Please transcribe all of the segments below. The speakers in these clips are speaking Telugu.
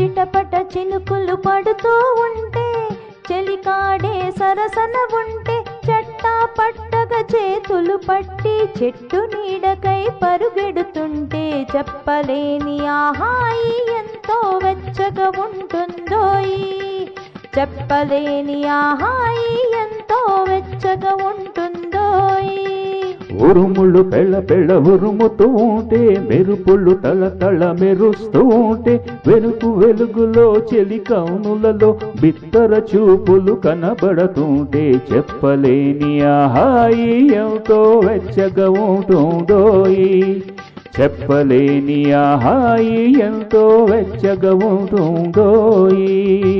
చిటపట చినుకులు పడుతూ ఉంటే చెలికాడే సరసన ఉంటే చట్టా పట్టగా చేతులు పట్టి చెట్టు నీడకై పరుగెడుతుంటే చెప్పలేని ఆహాయి ఎంతో వెచ్చగా ఉంటుందోయి చెప్పలేని ఆహాయి ఎంతో వెచ్చగా ఉంటుందోయి ఉరుముళ్ళు పెళ్ళ పెళ్ళ ఉరుముతూ ఉంటే మెరుపుళ్ళు తళ తళ మెరుస్తూ ఉంటే వెలుగు వెలుగులో చెలి కౌనులలో బిత్తర చూపులు కనబడుతుంటే చెప్పలేని ఆహాయి ఎంతో వెచ్చగా ఉంటుందోయి చెప్పలేని ఆహాయి ఎంతో వెచ్చగా ఉంటుందోయి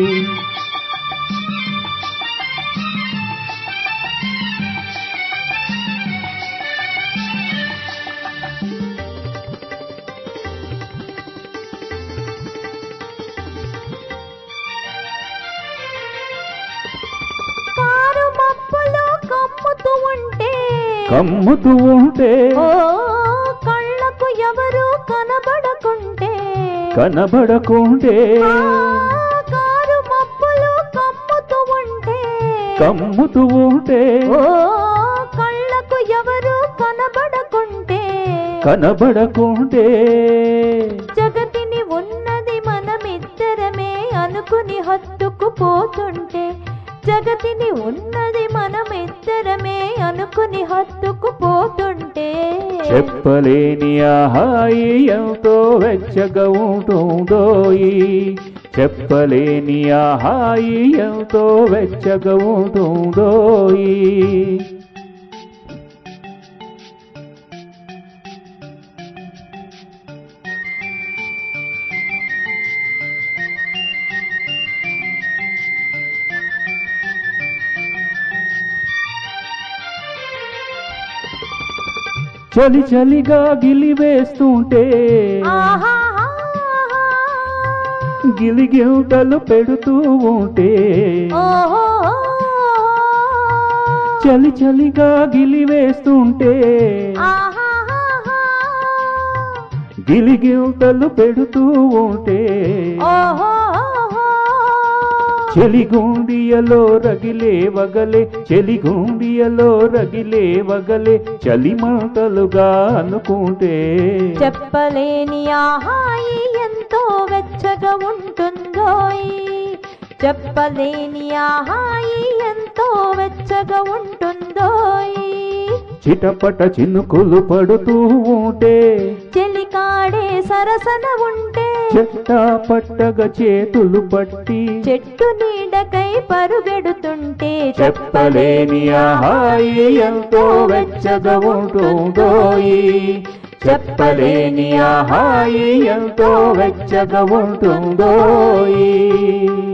కారు మబ్బులు కమ్ముతూ ఉంటే కమ్ముతూ ఉంటే ఓ కళ్ళకు ఎవరు కనబడకుంటే కనబడకుంటే ఆ, కారు మబ్బులు కమ్ముతూ ఉంటే కమ్ముతూ ఉంటే ఓ కళ్ళకు ఎవరు కనబడకుంటే కనబడకుంటే జగతిని ఉన్నది మనమిద్దరమే అనుకుని హత్తుకుపోతుంటే జగతిని ఉన్నది మనమిద్దరమే అనుకుని హత్తుకుపోతుంటే చెప్పలేని ఆహాయి ఎంతో వెచ్చగా ఉంటుందోయి చెప్పలేని ఆహాయి ఎంతో వెచ్చగా ఉంటుందోయి చలి చలిగా గిలివేస్తుంటే ఆహాహాహా. గిలిగివుటలు పెడుతూ ఉంటే ఓహో చలి చలిగా గిలివేస్తుంటే ఆహాహాహా. గిలిగివుటలు పెడుతూ ఉంటే ఓహో చెలిగుండియలో రగిలే వగలే చెలిగుండియలో రగిలే వగలే చలిమంటలుగా అనుకుంటే చెప్పలేని ఆహాయి ఎంతో వెచ్చగా ఉంటుందోయ్ చెప్పలేని ఆహాయి ఎంతో వెచ్చగా ఉంటుందోయ్ చిటపట చినుకులు పడుతూ ఉంటే చెలికాడే సరసన ఉంటే చెట్టా పట్టగా చేతులు పట్టి చెట్టు నీడకై పరుగెడుతుంటే చెప్పలేని ఆహాయి ఎంతో వెచ్చగా ఉంటుందోయి చెప్పలేని ఆహాయి ఎంతో వెచ్చగా ఉంటుందోయి